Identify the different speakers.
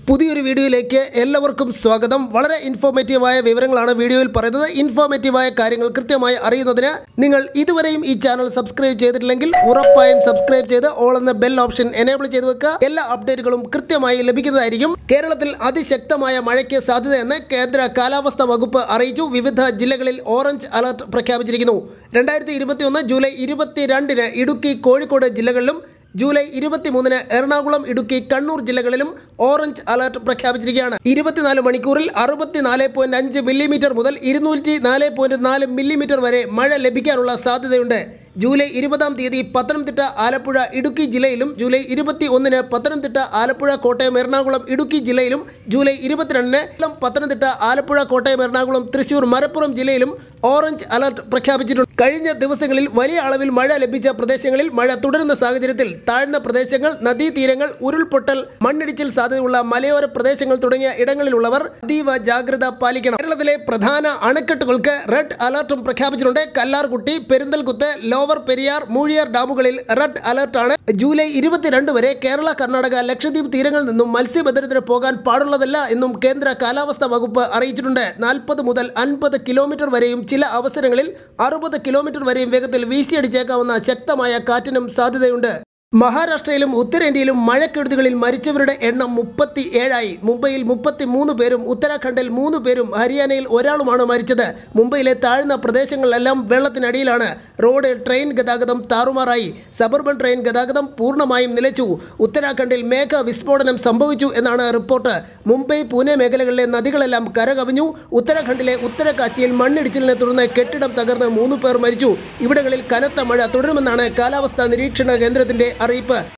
Speaker 1: പുതിയൊരു വീഡിയോയിലേക്ക് എല്ലാവർക്കും സ്വാഗതം വളരെ ഇൻഫോർമേറ്റീവായ വിവരങ്ങളാണ് വീഡിയോയിൽ പറയുന്നത് ഇൻഫോർമേറ്റീവായ കാര്യങ്ങൾ കൃത്യമായി അറിയുന്നതിന് നിങ്ങൾ ഇതുവരെയും ഈ ചാനൽ സബ്സ്ക്രൈബ് ചെയ്തിട്ടില്ലെങ്കിൽ ഉറപ്പായും സബ്സ്ക്രൈബ് ചെയ്ത് ഓൾ എന്ന ബെൽ ഓപ്ഷൻ എനേബിൾ ചെയ്ത് വെക്കുക എല്ലാ അപ്ഡേറ്റുകളും കൃത്യമായി ലഭിക്കുന്നതായിരിക്കും കേരളത്തിൽ അതിശക്തമായ മഴയ്ക്ക് സാധ്യതയെന്ന് കേന്ദ്ര കാലാവസ്ഥാ വകുപ്പ് അറിയിച്ചു വിവിധ ജില്ലകളിൽ ഓറഞ്ച് അലർട്ട് പ്രഖ്യാപിച്ചിരിക്കുന്നു രണ്ടായിരത്തി ഇരുപത്തിയൊന്ന് ജൂലൈ ഇരുപത്തിരണ്ടിന് ഇടുക്കി കോഴിക്കോട് ജില്ലകളിലും ജൂലൈ ഇരുപത്തിമൂന്നിന് എറണാകുളം ഇടുക്കി കണ്ണൂർ ജില്ലകളിലും ഓറഞ്ച് അലർട്ട് പ്രഖ്യാപിച്ചിരിക്കുകയാണ് ഇരുപത്തിനാല് മണിക്കൂറിൽ അറുപത്തിനാല് പോയിന്റ് അഞ്ച് മില്ലിമീറ്റർ മുതൽ ഇരുന്നൂറ്റി നാല് പോയിന്റ് നാല് മില്ലിമീറ്റർ വരെ മഴ ലഭിക്കാനുള്ള സാധ്യതയുണ്ട് ജൂലൈ ഇരുപതാം തീയതി പത്തനംതിട്ട ആലപ്പുഴ ഇടുക്കി ജില്ലയിലും ജൂലൈ ഇരുപത്തി ഒന്നിന് പത്തനംതിട്ട ആലപ്പുഴ കോട്ടയം എറണാകുളം ഇടുക്കി ജില്ലയിലും ജൂലൈ ഇരുപത്തിരണ്ടിന് കൊല്ലം, പത്തനംതിട്ട ആലപ്പുഴ കോട്ടയം എറണാകുളം തൃശൂർ മലപ്പുറം ജില്ലയിലും ഓറഞ്ച് അലർട്ട് പ്രഖ്യാപിച്ചിട്ടുണ്ട് കഴിഞ്ഞ ദിവസങ്ങളിൽ വലിയ അളവിൽ മഴ ലഭിച്ച പ്രദേശങ്ങളിൽ മഴ തുടരുന്ന സാഹചര്യത്തിൽ താഴ്ന്ന പ്രദേശങ്ങൾ നദീതീരങ്ങൾ ഉരുൾപൊട്ടൽ മണ്ണിടിച്ചിൽ സാധ്യതയുള്ള മലയോര പ്രദേശങ്ങൾ തുടങ്ങിയ ഇടങ്ങളിലുള്ളവർ അതീവ ജാഗ്രത പാലിക്കണം കേരളത്തിലെ പ്രധാന അണക്കെട്ടുകൾക്ക് റെഡ് അലർട്ടും പ്രഖ്യാപിച്ചിട്ടുണ്ട് കല്ലാർകുട്ടി പെരിന്തൽകുത്ത് ലോവർ പെരിയാർ മൂഴിയാർ ഡാമുകളിൽ റെഡ് അലർട്ടാണ് ജൂലൈ ഇരുപത്തിരണ്ട് വരെ കേരള കർണാടക ലക്ഷദ്വീപ് തീരങ്ങളിൽ നിന്നും മത്സ്യബന്ധനത്തിന് പോകാൻ പാടുള്ളതല്ല എന്നും കേന്ദ്ര കാലാവസ്ഥാ വകുപ്പ് അറിയിച്ചിട്ടുണ്ട് നാൽപ്പത് മുതൽ അൻപത് കിലോമീറ്റർ വരെയും ചില അവസരങ്ങളിൽ അറുപത് കിലോമീറ്റർ വരെയും വേഗത്തിൽ വീശിയടിച്ചേക്കാവുന്ന ശക്തമായ കാറ്റിനും സാധ്യതയുണ്ട് മഹാരാഷ്ട്രയിലും ഉത്തരേന്ത്യയിലും മഴക്കെടുതികളിൽ മരിച്ചവരുടെ എണ്ണം മുപ്പത്തി ഏഴായി മുംബൈയിൽ മുപ്പത്തി മൂന്ന് പേരും ഉത്തരാഖണ്ഡിൽ മൂന്ന് പേരും ഹരിയാനയിൽ ഒരാളുമാണ് മരിച്ചത് മുംബൈയിലെ താഴ്ന്ന പ്രദേശങ്ങളിലെല്ലാം വെള്ളത്തിനടിയിലാണ് റോഡ് ട്രെയിൻ ഗതാഗതം താറുമാറായി സബർബൻ ട്രെയിൻ ഗതാഗതം പൂർണ്ണമായും നിലച്ചു ഉത്തരാഖണ്ഡിൽ മേഘ വിസ്ഫോടനം സംഭവിച്ചു എന്നാണ് റിപ്പോർട്ട് മുംബൈ പൂനെ മേഖലകളിലെ നദികളെല്ലാം കരകവിഞ്ഞു ഉത്തരാഖണ്ഡിലെ ഉത്തരകാശിയിൽ മണ്ണിടിച്ചിലിനെ തുടർന്ന് കെട്ടിടം തകർന്ന് മൂന്ന് പേർ മരിച്ചു ഇവിടങ്ങളിൽ കനത്ത മഴ തുടരുമെന്നാണ് കാലാവസ്ഥാ നിരീക്ഷണ കേന്ദ്രത്തിന്റെ അറിയിപ്പ്